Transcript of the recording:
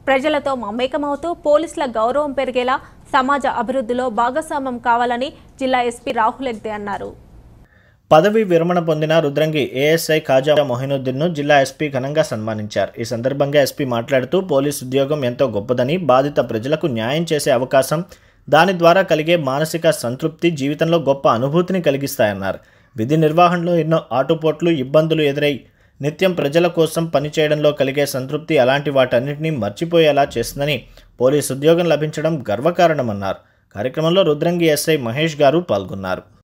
ప్రజలతో మమేకమవుతూ పోలీసుల గౌరవం పెరిగేలా సమాజ అభివృద్ధిలో భాగస్వామ్యం కావాలని జిల్లా ఎస్పీ రాహుల్ హెగ్దే అన్నారు పదవి విరమణ పొందిన రుద్రంగి ఏఎస్ఐ ఖాజా మొహినుద్దీన్ను జిల్లా ఎస్పీ ఘనంగా సన్మానించారు ఈ సందర్భంగా ఎస్పీ మాట్లాడుతూ పోలీస్ ఉద్యోగం ఎంతో గొప్పదని బాధిత ప్రజలకు న్యాయం చేసే అవకాశం దాని ద్వారా కలిగే మానసిక సంతృప్తి జీవితంలో గొప్ప అనుభూతిని కలిగిస్తాయన్నారు విధి నిర్వహణలో ఎన్నో ఆటుపోట్లు ఇబ్బందులు ఎదురై నిత్యం ప్రజల కోసం పనిచేయడంలో కలిగే సంతృప్తి అలాంటి వాటన్నిటినీ మర్చిపోయేలా చేస్తుందని పోలీస్ ఉద్యోగం లభించడం గర్వకారణమన్నారు కార్యక్రమంలో రుద్రంగి ఎస్ఐ మహేష్ గారు పాల్గొన్నారు